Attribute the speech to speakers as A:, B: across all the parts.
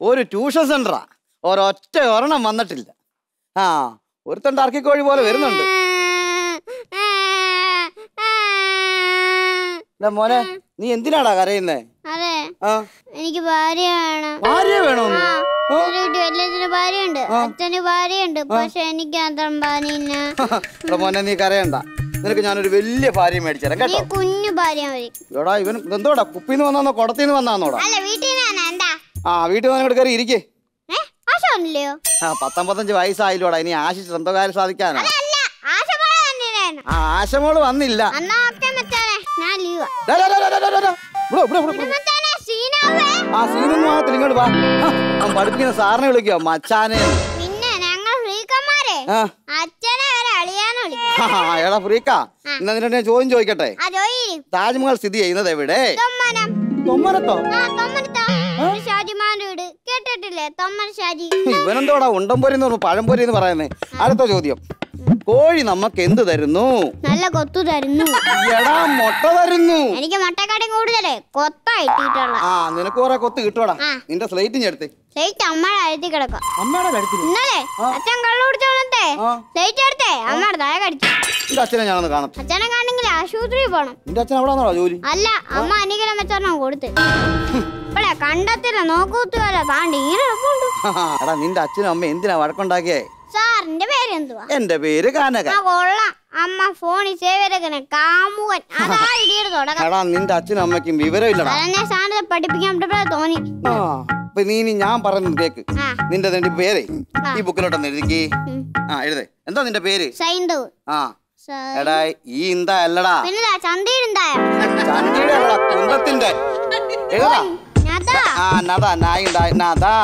A: ഒരു ട്യൂഷൻ സെന്ററാ ഒരൊറ്റ ഒരെണ്ണം വന്നിട്ടില്ല ആ ഒരുത്തൻ ടർക്കിക്കോഴി പോലെ വരുന്നുണ്ട് എടാ മോനെ നീ എന്തിനാടാ കരയുന്നേ
B: അതെ
A: ആ
B: എനിക്ക് ഭാര്യ വേണം
A: ഭാര്യ വേണോന്ന്
B: ആ,
A: ഓ.
B: ഒരു വീട്ടിൽ വലിയച്ഛന് ഭാര്യയുണ്ട് അച്ഛന് ഭാര്യയുണ്ട് പക്ഷെ എനിക്ക് അത്ര ഭാര്യയില്ല
A: എടാ മോനെ നീ കരയണ്ട നിനക്ക് ഞാനൊരു വലിയ ഭാര്യ മേടിച്ചുതരാം
B: നീ
A: കേട്ടോ
B: കുഞ്ഞു ഭാര്യ മതി
A: എടാ ഇവൻ എന്തോടാ കുപ്പിന്ന് വന്നാന്നോ കുടത്തിന്ന് വന്നാന്നോടാ
B: അല്ല വീട്ടിൽ നിന്നാണ് എന്താ
A: ആ വീട്ടിൽ വന്ന് ഇങ്ങോട്ട് കയറി ഇരിക്കേ
B: ഏ ആശമില്ലയോ
A: ആ പത്തൊമ്പത്തഞ്ച് വയസ്സായില്ലോടാ ഇനി ആശിച്ച് എന്തോ കാര്യം സാധിക്കാനാ
B: അല്ല ആശപോലെ തന്നെയായിരുന്നു
A: ആ ആശമോള് വന്നില്ല
B: എന്നാ ഓക്കെ മച്ചാനെ ഞാൻ ലീവാ
A: ഡാ, ഡാ, ഡാ, ഡാ, ഡാ, ഡാ, ഡാ. ഇവിടെ, ഇവിടെ, ഇവിടെ, ഇവിടെ.
B: മച്ചാനെ സീനാവേ
A: ആ സീനൊന്നും ആകത്തില്ല ഇങ്ങോട്ട് വാ ആ, അവൻ പഠിപ്പിക്കുന്ന സാറിനെ വിളിക്കുക മച്ചാനെ
B: പിന്നെ ഞങ്ങൾ ഫ്രീക്കന്മാരെ
A: ആ
B: അച്ഛനെ വരെ അളിയാന്ന് വിളിക്കും
A: ആ, ആ, എടാ ഫ്രീക്കാ ഇന്ന് നിന്നെ ഞാൻ ചോദ്യം ചോദിക്കട്ടെ
B: ആ ജോയി
A: താജ്മഹൽ സ്ഥിതി ചെയ്യുന്നത് എവിടെ
B: തൊമ്മനം
A: തൊമ്മനത്തോ
B: ആ തൊമ്മനത്താ ഒരു ഷാജിമാന്റെ വീട് കേട്ടിട്ടില്ലേ തൊമ്മൻ ഷാജി
A: ഇവനെന്തോടാ ഉണ്ടംപൊരി എന്ന് പറഞ്ഞു പഴംപൊരി എന്ന് പറയുന്നേ അടുത്ത ചോദ്യം കോഴി നമുക്ക് എന്ത് തരുന്നു
B: നല്ല കൊത്തു തരുന്നു
A: എടാ മുട്ട തരുന്നു
B: എനിക്ക് മുട്ടക്കടി കൂടുതലേ കൊത്താ ഇട്ടിട്ടുള്ള
A: ആ നിനക്ക് കുറെ കൊത്ത് കിട്ടുവാടാ
B: ആ.
A: നിന്റെ സ്ലേറ്റിന് എടുത്ത്
B: ലൈറ്റ് അമ്മയുടെ അഴുത്തി കിടക്കാം
A: അമ്മയുടെ കഴുത്തിൽ
B: ഇന്നലെ അച്ഛൻ കള്ളു കുടിച്ചോളത്തെ
A: ആ.
B: ലൈറ്റ് എടുത്തേ അമ്മയുടെ താഴെ കടിച്ചു
A: നിന്റെ അച്ഛനെ ഞാനൊന്ന് കാണട്ടെ
B: അച്ഛനെ കാണെങ്കിൽ ആശുപത്രിയിൽ പോണം
A: നിന്റെ അച്ഛൻ എവിടാന്നോടാ ജോലി
B: അല്ല അമ്മ അനുഗ്രഹം വെച്ചോണം കൊടുത്ത് ഇപ്പളെ കണ്ടത്തില്ല നോക്കൂത്തുവല്ല താണ്ടി ഈരപ്പുണ്ട്
A: എടാ നിന്റെ അച്ഛനും അമ്മ എന്തിനാ വഴക്കുണ്ടാക്കിയേ
B: സാറിന്റെ പേര് എന്തുവാ
A: എന്റെ പേര് കാനക
B: ആ കൊള്ളാം അമ്മ ഫോണിൽ സേവരകനെ കാമുകൻ അതാ ഇടിയുടെ തുടക്കം
A: എടാ നിന്റെ അച്ഛനും അമ്മയ്ക്കും വിവരമില്ലടാ
B: അതെന്നെ സാറിനെ പഠിപ്പിക്കാൻ പറ്റപ്പോഴേ തോന്നി
A: ആ അപ്പൊ നീ ഇനി ഞാൻ പറയുന്നത് കേക്ക്
B: ആ
A: നിന്റെ നിന്റെ പേരേ
B: ആ.
A: ഈ ബുക്കിലോട്ടൊന്ന് എഴുതിക്ക്
B: ഉം.
A: ആ എഴുതേ എന്താ നിന്റെ പേര്
B: സൈന്തവ്
A: ആ
B: സ-
A: എടാ ഈ ഇന്താ അല്ലടാ
B: പിന്നെതാ ചന്തയിടുണ്ടായ
A: ചണ്ടിയുടെ അല്ലടാ കുന്തത്തിന്റെ എഴുതാ
B: ഞാതാ
A: ആ നദാ നായിണ്ടാ നദാ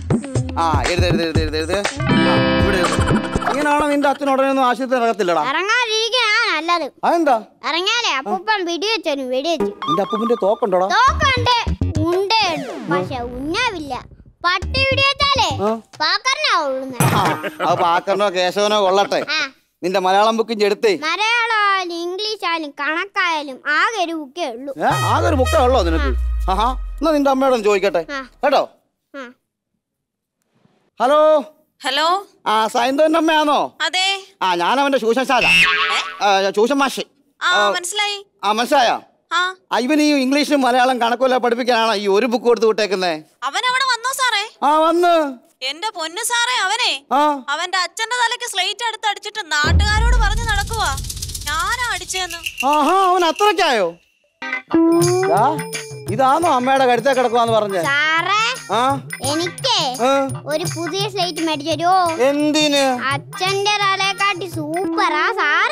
A: ആ എഴുത എഴുത എഴുത എഴുത എഴുത ആ ഇവിടെ എഴുത് ഇങ്ങനെയാണോ നിന്റെ അച്ഛൻ ഉടനെ ഒന്നും ആശുപത്രി നടക്കത്തില്ലടാ
B: ഇറങ്ങാതിരിക്കാ നല്ലത്
A: അതെന്താ
B: ഇറങ്ങിയാലേ അപ്പൂപ്പൻ വെടിവെച്ചു വെടിവെച്ചു
A: നിന്റെ അപ്പൂപ്പിന്റെ തോക്കുണ്ടോടാ
B: തോക്കണ്ട് ഉണ്ടേ ഉണ്ട് പക്ഷെ ഉന്നാവില്ല പട്ടി വെടിവെച്ചാലേ
A: ആ.
B: പാക്കറിനാവുള്ളൂ
A: ആ, അത് പാക്കറിനോ കേശവനോ കൊള്ളട്ടെ
B: ആ
A: നിന്റെ മലയാളം ബുക്കിന്റെ എടുത്തേ
B: മലയാളമായാലും ഇംഗ്ലീഷ് ആയാലും കണക്കായാലും ആകെ ഒരു ബുക്കേ ഉള്ളൂ
A: ഏ ആകെ ഒരു ബുക്കേ ഉള്ളോ നിനക്ക് ആഹാ എന്നാ നിന്റെ അമ്മയോടൊന്ന് ചോദിക്കട്ടെ
B: ആ.
A: കേട്ടോ
B: ആ
A: ഹലോ
C: ഹലോ
A: ആ സൈന്തോന്റെ അമ്മയാണോ
C: അതെ
A: ആ ഞാൻ അവന്റെ ട്യൂഷൻ സാര ട്യൂഷൻ മാഷ്
C: ആ മനസ്സിലായി
A: ആ മനസ്സിലായോ
C: ആ
A: ആ, ഇവൻ ഈ ഇംഗ്ലീഷും മലയാളം കണക്കുമല്ല പഠിപ്പിക്കാനാണോ ഈ ഒരു ബുക്ക് കൊടുത്ത് വിട്ടേക്കുന്നേ
C: അവൻ അവിടെ വന്നോ സാറേ
A: ആ വന്ന്
C: എന്റെ പൊന്നു സാറേ അവനെ
A: ആ
C: അവന്റെ അച്ഛന്റെ തലയ്ക്ക് സ്ലേറ്റ് എടുത്ത് അടിച്ചിട്ട് നാട്ടുകാരോട് പറഞ്ഞു നടക്കുവാ ഞാനാ അടിച്ചെന്ന്
A: ആഹാ അവൻ അത്രയ്ക്കായോ ദാ, ഇതാണോ അമ്മയുടെ കഴുത്തേ കിടക്കുവാന്ന് പറഞ്ഞേ
B: സാറേ
A: ആ
B: എനിക്കേ
A: ആ,
B: ഒരു പുതിയ സ്ലേറ്റ് മേടിച്ചു തരുമോ
A: എന്തിന്
B: അച്ഛന്റെ തലയെക്കാട്ടി സൂപ്പറാ സാറ്